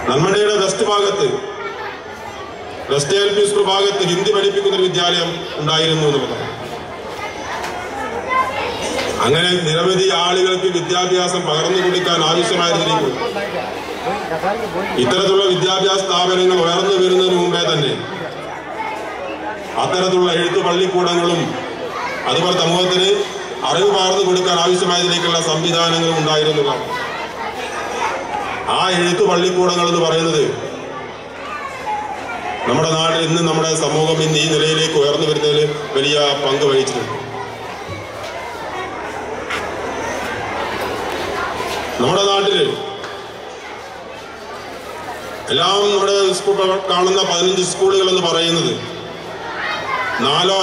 നന്മടയുടെ west ഭാഗത്ത് west L P school ഭാഗത്ത് ഹിന്ദി പഠിപ്പിക്കുന്ന ഒരു വിദ്യാലയം ഉണ്ടായിരുന്നു എന്നുള്ളതാണ് അങ്ങനെ നിരവധി ആളുകൾക്ക് വിദ്യാഭ്യാസം പകർന്നു കൊടുക്കാൻ ആവശ്യമായിരുന്നിരിക്കും ഇത്തരത്തിലുള്ള വിദ്യാഭ്യാസ സ്ഥാപനങ്ങൾ ഉയർന്നു വരുന്നതിന് മുമ്പേ തന്നെ അത്തരത്തിലുള്ള എഴുത്തു പള്ളിക്കൂടങ്ങളും അതുപോലെ സമൂഹത്തിന് അറിവ് പകർന്നു കൊടുക്കാൻ ആവശ്യമായതിലേക്കുള്ള സംവിധാനങ്ങളും ഉണ്ടായിരുന്നതാണ് ആ എഴുത്തു പള്ളിക്കൂടങ്ങൾ എന്ന് പറയുന്നത് നമ്മുടെ നാട്ടിൽ ഇന്ന് നമ്മുടെ സമൂഹം ഇന്ന് ഈ നിലയിലേക്ക് ഉയർന്നു വരുന്നതിൽ വലിയ പങ്ക് വഹിച്ചിട്ടുണ്ട് നമ്മുടെ നാട്ടില് എല്ലാം നമ്മുടെ സ്കൂൾ കാണുന്ന പതിനഞ്ച് സ്കൂളുകൾ എന്ന് പറയുന്നത് നാലോ